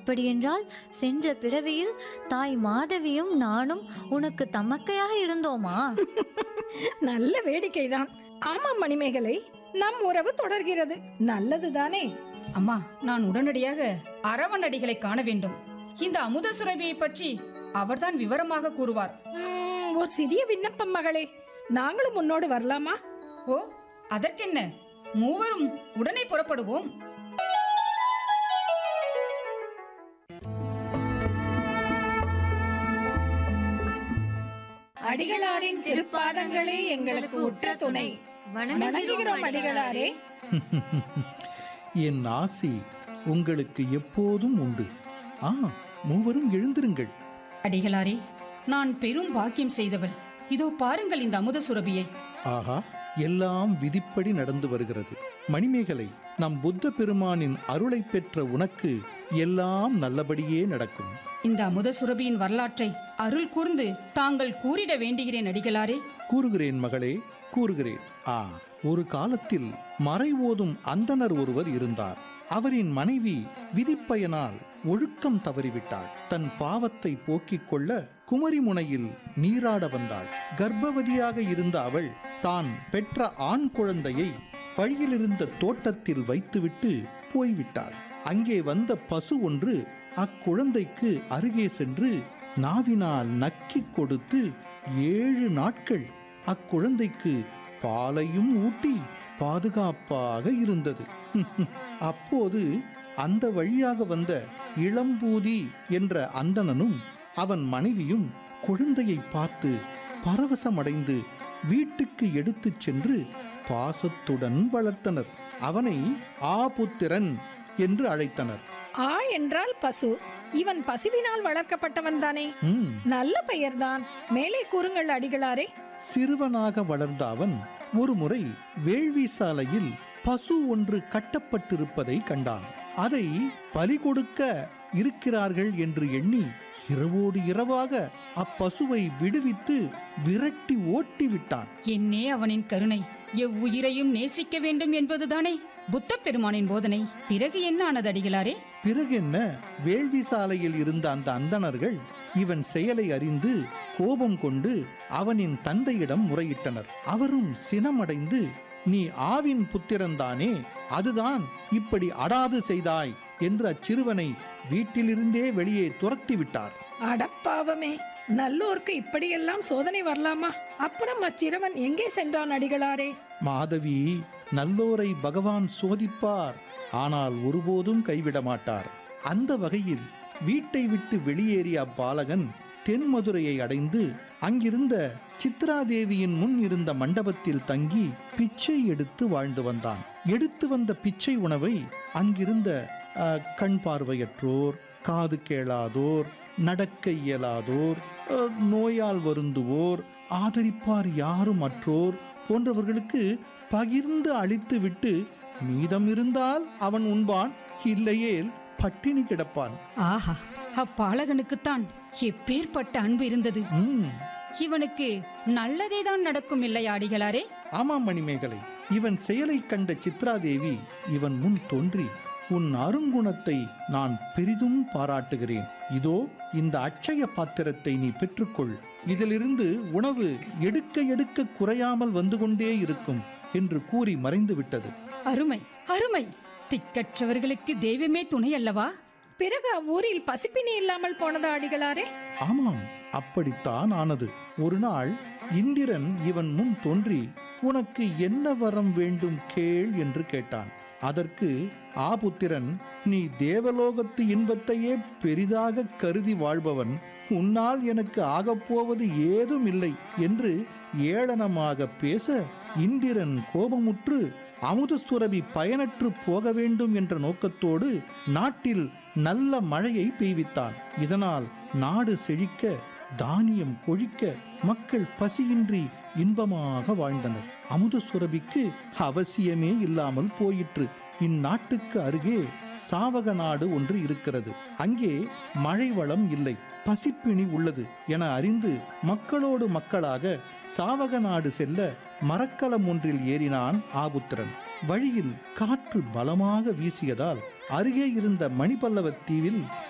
அப்படியென்றால் சென்ற பிறவியில் தாய் மாதவியும் நானும் உனக்கு தமக்கையாக இருந்தோமா நல்ல வேடிக்கைதான் ஆமாம் மணிமேகலை நம் உறவு தொடர்கிறது நல்லதுதானே அம்மா நான் உடனடியாக அரவணடிகளை காண வேண்டும் இந்த அமுத சுரபியை பற்றி அவர்தான் விவரமாக கூறுவார் உம், ஒரு சிறிய விண்ணப்பம் மகளே நாங்களும் உன்னோடு வரலாமா ஓ அதற்கென்ன மூவரும் உடனே புறப்படுவோம் அடிகளாரின் திருப்பாதங்களே எங்களுக்கு உற்ற துணை வணங்குகிறோம் அடிகளாரே என் ஆசி உங்களுக்கு எப்போதும் உண்டு ஆ மூவரும் எழுந்திருங்கள் அடிகளாரே நான் பெரும் பாக்கியம் செய்தவள் இதோ பாருங்கள் இந்த அமுத சுரபியை ஆஹா எல்லாம் விதிப்படி நடந்து வருகிறது மணிமேகலை நம் புத்த பெருமானின் அருளை பெற்ற உனக்கு எல்லாம் நல்லபடியே நடக்கும் இந்த அமுத சுரபியின் வரலாற்றை அருள் கூர்ந்து தாங்கள் கூறிட வேண்டுகிறேன் அடிகளாரே கூறுகிறேன் மகளே கூறுகிறேன் ஆ ஒரு காலத்தில் மறை ஓதும் அந்தணர் ஒருவர் இருந்தார் அவரின் மனைவி விதிப்பயனால் ஒழுக்கம் தவறிவிட்டாள் தன் பாவத்தை போக்கிக் கொள்ள குமரிமுனையில் நீராட வந்தாள் கர்ப்பவதியாக இருந்த அவள் தான் பெற்ற ஆண் குழந்தையை வழியிலிருந்த தோட்டத்தில் வைத்துவிட்டு போய்விட்டாள் அங்கே வந்த பசு ஒன்று அக்குழந்தைக்கு அருகே சென்று நாவினால் நக்கிக் கொடுத்து ஏழு நாட்கள் அக்குழந்தைக்கு பாலையும் ஊட்டி பாதுகாப்பாக இருந்தது அப்போது அந்த வழியாக வந்த இளம்பூதி என்ற அந்தணனும் அவன் மனைவியும் குழந்தையை பார்த்து பரவசமடைந்து வீட்டுக்கு எடுத்துச் சென்று பாசத்துடன் வளர்த்தனர் அவனை ஆபுத்திரன் என்று அழைத்தனர் ஆ என்றால் பசு இவன் பசுவினால் வளர்க்கப்பட்டவன் தானே ம் நல்ல பெயர்தான் மேலே கூறுங்கள் அடிகளாரே சிறுவனாக வளர்ந்த அவன் ஒருமுறை வேள்வி சாலையில் பசு ஒன்று கட்டப்பட்டிருப்பதை கண்டான் அதை பலி கொடுக்க இருக்கிறார்கள் என்று எண்ணி இரவோடு இரவாக அப்பசுவை விடுவித்து விரட்டி ஓட்டி விட்டான் என்னே அவனின் கருணை எவ்வுயிரையும் நேசிக்க வேண்டும் என்பதுதானே புத்த பெருமானின் போதனை பிறகு என்ன ஆனது அடிகளாரே பிறகென்ன வேள்வி சாலையில் இருந்த அந்த அந்தணர்கள் இவன் செயலை அறிந்து கோபம் கொண்டு அவனின் தந்தையிடம் முறையிட்டனர் அவரும் சினமடைந்து நீ ஆவின் புத்திரன்தானே அதுதான் இப்படி அடாது செய்தாய் என்று அச்சிறுவனை வீட்டிலிருந்தே வெளியே துரத்தி விட்டார் அடப்பாவமே நல்லோர்க்கு இப்படியெல்லாம் சோதனை வரலாமா அப்புறம் அச்சிறுவன் எங்கே சென்றான் அடிகளாரே மாதவி நல்லோரை பகவான் சோதிப்பார் ஆனால் ஒருபோதும் கைவிட மாட்டார் அந்த வகையில் வீட்டை விட்டு வெளியேறிய அப்பாலகன் தென்மதுரையை அடைந்து அங்கிருந்த சித்ராதேவியின் முன் இருந்த மண்டபத்தில் தங்கி பிச்சை எடுத்து வாழ்ந்து வந்தான் எடுத்து வந்த பிச்சை உணவை அங்கிருந்த அஹ், கண் பார்வையற்றோர் காது கேளாதோர் நடக்க இயலாதோர் அஹ், நோயால் வருந்துவோர் ஆதரிப்பார் யாரும் அற்றோர் போன்றவர்களுக்கு பகிர்ந்து அளித்துவிட்டு மீதம் இருந்தால் அவன் உண்பான் இல்லையேல் பட்டினி கிடப்பான் ஆஹா அப்பாலகனுக்குத்தான் எப்பேற்பட்ட அன்பு இருந்தது ம் இவனுக்கு நல்லதே தான் நடக்கும் இல்லையா அடிகளாரே ஆமாம் மணிமேகலை இவன் செயலை கண்ட சித்ராதேவி இவன் முன் தோன்றி உன் அருங்குணத்தை நான் பெரிதும் பாராட்டுகிறேன் இதோ இந்த அட்சய பாத்திரத்தை நீ பெற்றுக்கொள் இதிலிருந்து உணவு எடுக்க எடுக்க குறையாமல் வந்து கொண்டே இருக்கும் என்று கூறி மறைந்து விட்டது அருமை அருமை திக்கற்றவர்களுக்கு தெய்வமே துணை அல்லவா பிறகு அவ்வூரில் பசிப்பினி இல்லாமல் போனதா அடிகளாரே ஆமாம் அப்படித்தான் ஆனது ஒரு நாள் இந்திரன் இவன் முன் தோன்றி உனக்கு என்ன வரம் வேண்டும் கேள் என்று கேட்டான் அதற்கு ஆபுத்திரன் நீ தேவலோகத்து இன்பத்தையே பெரிதாக கருதி வாழ்பவன் உன்னால் எனக்கு ஆகப்போவது ஏதும் இல்லை என்று ஏளனமாக பேச இந்திரன் கோபமுற்று அமுத சுரபி பயனற்று போக வேண்டும் என்ற நோக்கத்தோடு நாட்டில் நல்ல மழையை பெய்வித்தான் இதனால் நாடு செழிக்க தானியம் கொழிக்க மக்கள் பசியின்றி இன்பமாக வாழ்ந்தனர் அமுத சுரபிக்கு அவசியமே இல்லாமல் போயிற்று இந்நாட்டுக்கு அருகே சாவக நாடு ஒன்று இருக்கிறது அங்கே மழை வளம் இல்லை பசிப்பிணி உள்ளது என அறிந்து மக்களோடு மக்களாக சாவக நாடு செல்ல மரக்கலம் ஒன்றில் ஏறினான் ஆபுத்திரன் வழியில் காற்று பலமாக வீசியதால் அருகே இருந்த மணிபல்லவத் தீவில்